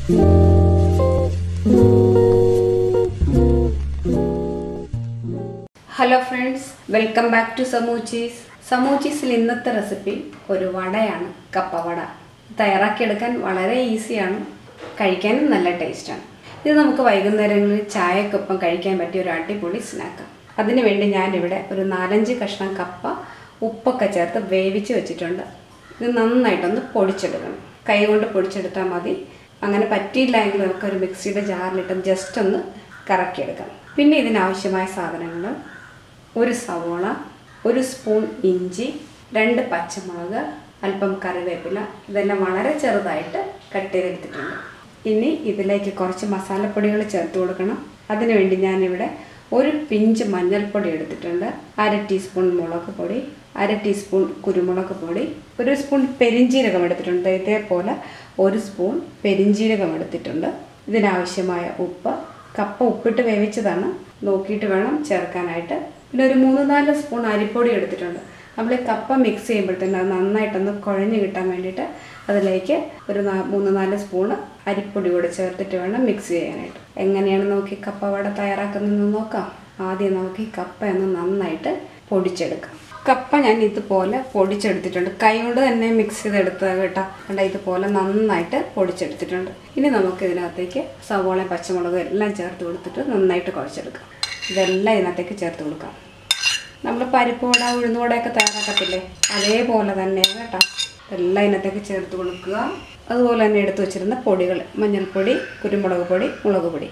hello friends welcome back to Samoochees സമൂച്ചീസിൽ ഇന്നത്തെ recipe ഒരു വടയാണ് കപ്പ വട തയ്യാറാക്കിയെടുക്കാൻ വളരെ ഈസിയാണ് കഴിക്കാനും നല്ല ടേസ്റ്റാണ് ഇത് നമുക്ക് വൈകുന്നേരങ്ങളിൽ ചായക്കൊപ്പം കഴിക്കാൻ പറ്റിയ ഒരു അടിപൊളി സ്നാക്കാണ് അതിനുവേണ്ടി ഞാനിവിടെ ഒരു നാലഞ്ച് കഷ്ണം കപ്പ ഉപ്പൊക്കെ ചേർത്ത് വേവിച്ച് വെച്ചിട്ടുണ്ട് ഇത് നന്നായിട്ടൊന്ന് പൊടിച്ചെടുക്കണം കൈ കൊണ്ട് പൊടിച്ചെടുത്താൽ മതി അങ്ങനെ പറ്റിയില്ല എങ്കിൽ നമുക്ക് ഒരു മിക്സിയുടെ ജാറിലിട്ട് ജസ്റ്റ് ഒന്ന് കറക്കിയെടുക്കാം പിന്നെ ഇതിനാവശ്യമായ സാധനങ്ങൾ ഒരു സവോള ഒരു സ്പൂൺ ഇഞ്ചി രണ്ട് പച്ചമുളക് അല്പം കറിവേപ്പില ഇതെല്ലാം വളരെ ചെറുതായിട്ട് കട്ട് ചെയ്തെടുത്തിട്ടുണ്ട് ഇനി ഇതിലേക്ക് കുറച്ച് മസാലപ്പൊടികൾ ചേർത്ത് കൊടുക്കണം അതിനുവേണ്ടി ഞാനിവിടെ ഒരു പിഞ്ച് മഞ്ഞൾപ്പൊടി എടുത്തിട്ടുണ്ട് അര ടീസ്പൂൺ മുളക് പൊടി അര ടീസ്പൂൺ കുരുമുളക് പൊടി ഒരു സ്പൂൺ പെരിഞ്ജീരകം എടുത്തിട്ടുണ്ട് ഇതേപോലെ ഒരു സ്പൂൺ പെരിഞ്ജീരകം എടുത്തിട്ടുണ്ട് ഇതിനാവശ്യമായ ഉപ്പ് കപ്പ ഉപ്പിട്ട് വേവിച്ചതാണ് നോക്കിയിട്ട് വേണം ചേർക്കാനായിട്ട് പിന്നെ ഒരു മൂന്ന് നാല് സ്പൂൺ അരിപ്പൊടി എടുത്തിട്ടുണ്ട് നമ്മൾ ഈ കപ്പ മിക്സ് ചെയ്യുമ്പോഴത്തേനും അത് നന്നായിട്ടൊന്ന് കുഴഞ്ഞ് കിട്ടാൻ വേണ്ടിയിട്ട് അതിലേക്ക് ഒരു നാ- മൂന്ന് നാല് സ്പൂണ് അരിപ്പൊടി കൂടെ ചേർത്തിട്ട് വേണം മിക്സ് ചെയ്യാനായിട്ട് എങ്ങനെയാണ് നോക്കി കപ്പ വട തയ്യാറാക്കുന്നതെന്ന് നോക്കാം ആദ്യം നമുക്ക് ഈ കപ്പ ഒന്ന് നന്നായിട്ട് പൊടിച്ചെടുക്കാം കപ്പ ഞാൻ ഇതുപോലെ പൊടിച്ചെടുത്തിട്ടുണ്ട് കൈ കൊണ്ട് തന്നെ മിക്സ് ചെയ്തെടുത്ത കേട്ടോ കണ്ട ഇതുപോലെ നന്നായിട്ട് പൊടിച്ചെടുത്തിട്ടുണ്ട് ഇനി നമുക്ക് ഇതിനകത്തേക്ക് സവോളയും പച്ചമുളകും എല്ലാം ചേർത്ത് കൊടുത്തിട്ട് നന്നായിട്ട് കുഴച്ചെടുക്കാം ഇതെല്ലാം ഇതിനകത്തേക്ക് ചേർത്ത് കൊടുക്കാം നമ്മൾ പരിപ്പ് വട ഉഴുന്നുവടയൊക്കെ തയ്യാറാക്കത്തില്ലേ അതേപോലെ തന്നെയാണ് കേട്ടോ എല്ലാം ഇതിനകത്തേക്ക് ചേർത്ത് കൊടുക്കുക അതുപോലെ തന്നെ എടുത്ത് വെച്ചിരുന്ന പൊടികൾ മഞ്ഞൾപ്പൊടി കുരുമുളക് പൊടി മുളക് പൊടി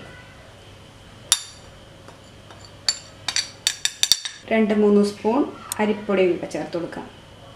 രണ്ട് മൂന്ന് സ്പൂൺ അരിപ്പൊടിയും കൂടെ ചേർത്ത് കൊടുക്കാം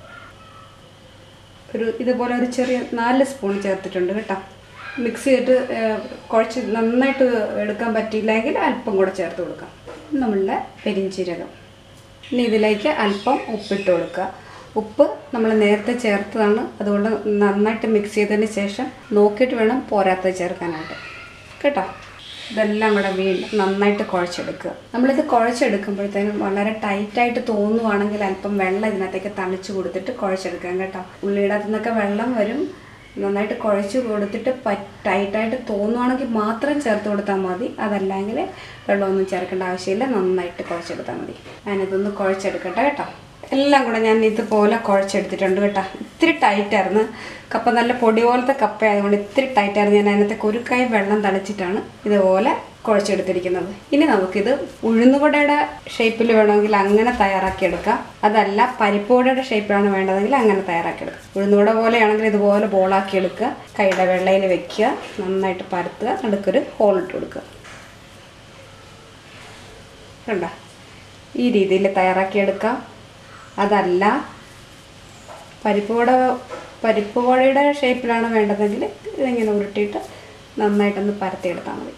ഒരു ഇതുപോലെ ഒരു ചെറിയ നാല് സ്പൂൺ ചേർത്തിട്ടുണ്ട് കേട്ടോ മിക്സ് ചെയ്തിട്ട് ഏഹ്, കുഴച്ച് നന്നായിട്ട് എടുക്കാൻ പറ്റിയില്ലെങ്കിൽ അല്പം കൂടെ ചേർത്ത് കൊടുക്കാം നമ്മളുടെ പെരിഞ്ചീരകം ഇനി ഇതിലേക്ക് അല്പം ഉപ്പിട്ട് കൊടുക്കുക ഉപ്പ് നമ്മൾ നേരത്തെ ചേർത്തതാണ് അതുകൊണ്ട് നന്നായിട്ട് മിക്സ് ചെയ്തതിന് ശേഷം നോക്കിയിട്ട് വേണം പോരാത്തത് ചേർക്കാനായിട്ട് കേട്ടോ ഇതെല്ലാം കൂടെ വീണ്ടും നന്നായിട്ട് കുഴച്ചെടുക്കുക നമ്മളിത് കുഴച്ചെടുക്കുമ്പോഴത്തേനും വളരെ ടൈറ്റായിട്ട് തോന്നുവാണെങ്കിൽ അല്പം വെള്ളം ഇതിനകത്തേക്ക് തളിച്ച് കൊടുത്തിട്ട് കുഴച്ചെടുക്കാം കേട്ടോ ഉള്ളിയുടെ അകത്തു നിന്നൊക്കെ വെള്ളം വരും നന്നായിട്ട് കുഴച്ച് കൊടുത്തിട്ട് പ ടൈറ്റായിട്ട് തോന്നുവാണെങ്കിൽ മാത്രം ചേർത്ത് കൊടുത്താൽ മതി അതല്ലെങ്കിൽ വെള്ളമൊന്നും ചേർക്കേണ്ട ആവശ്യമില്ല നന്നായിട്ട് കുഴച്ചെടുത്താൽ മതി ഞാനിതൊന്ന് കുഴച്ചെടുക്കട്ടെ കേട്ടോ എല്ലാം കൂടെ ഞാൻ ഇതുപോലെ കുഴച്ചെടുത്തിട്ടുണ്ട് കേട്ടോ ഇത്തിരി ടൈറ്റായിരുന്നു കപ്പ നല്ല പൊടി പോലത്തെ കപ്പ ആയതുകൊണ്ട് ഇത്തിരി ടൈറ്റായിരുന്നു ഞാൻ അതിനകത്തേക്ക് ഒരു കൈ വെള്ളം തളിച്ചിട്ടാണ് ഇതുപോലെ കുഴച്ചെടുത്തിരിക്കുന്നത് ഇനി നമുക്കിത് ഉഴുന്നുവടയുടെ ഷേപ്പിൽ വേണമെങ്കിൽ അങ്ങനെ തയ്യാറാക്കിയെടുക്കാം അതല്ല പരിപ്പുവടയുടെ ഷേപ്പിലാണ് വേണ്ടതെങ്കിൽ അങ്ങനെ തയ്യാറാക്കിയെടുക്കാം ഉഴുന്നുവട പോലെയാണെങ്കിൽ ഇതുപോലെ ബോളാക്കി എടുക്കുക കൈയുടെ വെള്ളയിൽ വെക്കുക നന്നായിട്ട് പരത്തുക നടുക്കൊരു ഹോൾ ഇട്ട് കൊടുക്കുക കണ്ട ഈ രീതിയിൽ തയ്യാറാക്കിയെടുക്കാം അതല്ല പരിപ്പ് വട പരിപ്പ് വടയുടെ ഷേപ്പിലാണ് വേണ്ടതെങ്കിൽ ഇതിങ്ങനെ ഉരുട്ടിയിട്ട് നന്നായിട്ടൊന്ന് പരത്തിയെടുത്താൽ മതി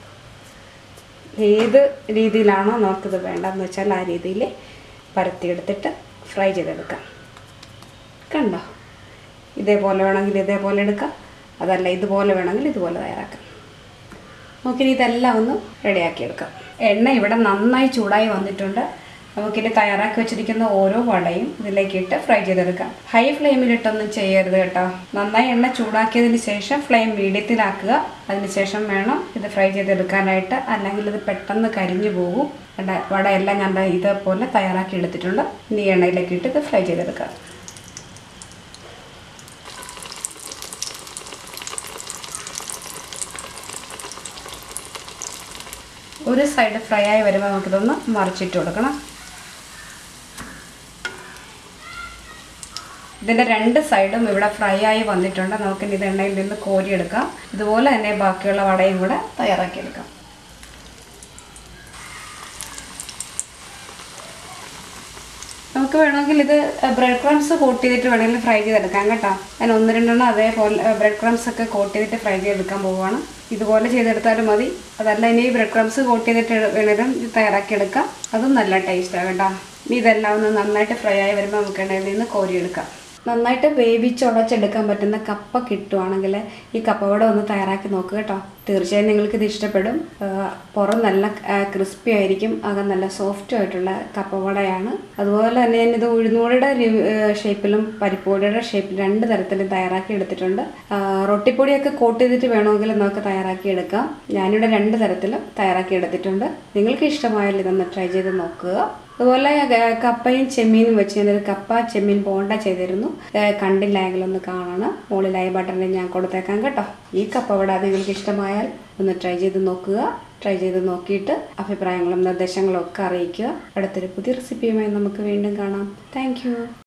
ഏത് രീതിയിലാണോ നമുക്കിത് വേണ്ടതെന്ന് വെച്ചാൽ ആ രീതിയിൽ പരത്തിയെടുത്തിട്ട് ഫ്രൈ ചെയ്തെടുക്കാം കണ്ടോ ഇതേപോലെ വേണമെങ്കിൽ ഇതേപോലെ എടുക്കാം അതല്ല ഇതുപോലെ വേണമെങ്കിൽ ഇതുപോലെ തയ്യാറാക്കാം നമുക്കിനി ഇതെല്ലാം ഒന്ന് റെഡിയാക്കി എടുക്കാം എണ്ണ ഇവിടെ നന്നായി ചൂടായി വന്നിട്ടുണ്ട് നമുക്കിനി തയ്യാറാക്കി വെച്ചിരിക്കുന്ന ഓരോ വടയും ഇതിലേക്ക് ഇട്ട് ഫ്രൈ ചെയ്തെടുക്കാം ഹൈ ഫ്ലെയിമിലിട്ടൊന്നും ചെയ്യരുത് കേട്ടോ നന്നായി എണ്ണ ചൂടാക്കിയതിന് ശേഷം ഫ്ലെയിം മീഡിയത്തിലാക്കുക അതിന് ശേഷം വേണം ഇത് ഫ്രൈ ചെയ്തെടുക്കാനായിട്ട് അല്ലെങ്കിൽ ഇത് പെട്ടെന്ന് കരിഞ്ഞു പോകും കണ്ടോ, വടയെല്ലാം ഞാൻ ദാ ഇതേപോലെ തയ്യാറാക്കി എടുത്തിട്ടുണ്ട് ഇനി എണ്ണയിലേക്ക് ഇട്ട് ഇത് ഫ്രൈ ചെയ്തെടുക്കാം ഒരു സൈഡ് ഫ്രൈ ആയി വരുമ്പോൾ നമുക്കിതൊന്ന് മറിച്ചിട്ട് കൊടുക്കണം ഇതിൻ്റെ രണ്ട് സൈഡും ഇവിടെ ഫ്രൈ ആയി വന്നിട്ടുണ്ട് നമുക്കിനി ഇത് എണ്ണയിൽ നിന്ന് കോരിയെടുക്കാം ഇതുപോലെ തന്നെ ബാക്കിയുള്ള വടയും കൂടെ തയ്യാറാക്കിയെടുക്കാം നമുക്ക് വേണമെങ്കിൽ ഇത് ബ്രെഡ് ക്രംസ് കോട്ട് ചെയ്തിട്ട് വേണമെങ്കിൽ ഫ്രൈ ചെയ്തെടുക്കാം കേട്ടോ ഞാൻ ഒന്ന് രണ്ടെണ്ണം അതേപോലെ ബ്രെഡ് ക്രംസ് ഒക്കെ കോട്ട് ചെയ്തിട്ട് ഫ്രൈ ചെയ്തെടുക്കാൻ പോവുകയാണ് ഇതുപോലെ ചെയ്തെടുത്താലും മതി അതല്ല ഇനി ബ്രെഡ് ക്രംസ് കോട്ട് ചെയ്തിട്ട് വേണേലും ഇത് തയ്യാറാക്കിയെടുക്കാം അതും നല്ല ടേസ്റ്റാണ് കേട്ടോ ഇനി ഇതെല്ലാം ഒന്ന് നന്നായിട്ട് ഫ്രൈ ആയി വരുമ്പോൾ നമുക്ക് എണ്ണയിൽ നിന്ന് കോരിയെടുക്കാം നന്നായിട്ട് വേവിച്ചുടച്ചെടുക്കാൻ പറ്റുന്ന കപ്പ കിട്ടുവാണെങ്കിൽ ഈ കപ്പവട ഒന്ന് തയ്യാറാക്കി നോക്കുക കേട്ടോ തീർച്ചയായും നിങ്ങൾക്ക് ഇത് ഇഷ്ടപ്പെടും ആ, പുറം നല്ല ക്രിസ്പി ആയിരിക്കും അകം നല്ല സോഫ്റ്റ് ആയിട്ടുള്ള കപ്പവടയാണ് അതുപോലെ തന്നെ ഞാൻ ഇത് ഉഴുന്നുവടയുടെ ഷേപ്പിലും പരിപ്പുവടയുടെ ഷേപ്പിലും രണ്ട് തരത്തിലും തയ്യാറാക്കി എടുത്തിട്ടുണ്ട് ആ, റൊട്ടിപ്പൊടിയൊക്കെ കോട്ട് ചെയ്തിട്ട് വേണമെങ്കിൽ നമുക്ക് തയ്യാറാക്കി എടുക്കാം ഞാനിവിടെ രണ്ട് തരത്തിലും തയ്യാറാക്കി എടുത്തിട്ടുണ്ട് നിങ്ങൾക്ക് ഇഷ്ടമായാൽ ഇതൊന്ന് ട്രൈ ചെയ്ത് നോക്കുക അതുപോലെ ഏർ, കപ്പയും ചെമ്മീനും വെച്ച് ഞാനൊരു കപ്പ ചെമ്മീൻ ബോണ്ട ചെയ്തിരുന്നു ഏർ, കണ്ടില്ലായെങ്കിൽ ഒന്ന് കാണണം മുകളിലായി ബട്ടണിൽ ഞാൻ കൊടുത്തേക്കാം കേട്ടോ ഈ കപ്പവട നിങ്ങൾക്ക് ഇഷ്ടമായാൽ ഒന്ന് ട്രൈ ചെയ്ത് നോക്കുക ട്രൈ ചെയ്ത് നോക്കിയിട്ട് അഭിപ്രായങ്ങളും നിർദ്ദേശങ്ങളും ഒക്കെ അറിയിക്കുക അടുത്തൊരു പുതിയ റെസിപ്പിയുമായി നമുക്ക് വീണ്ടും കാണാം താങ്ക്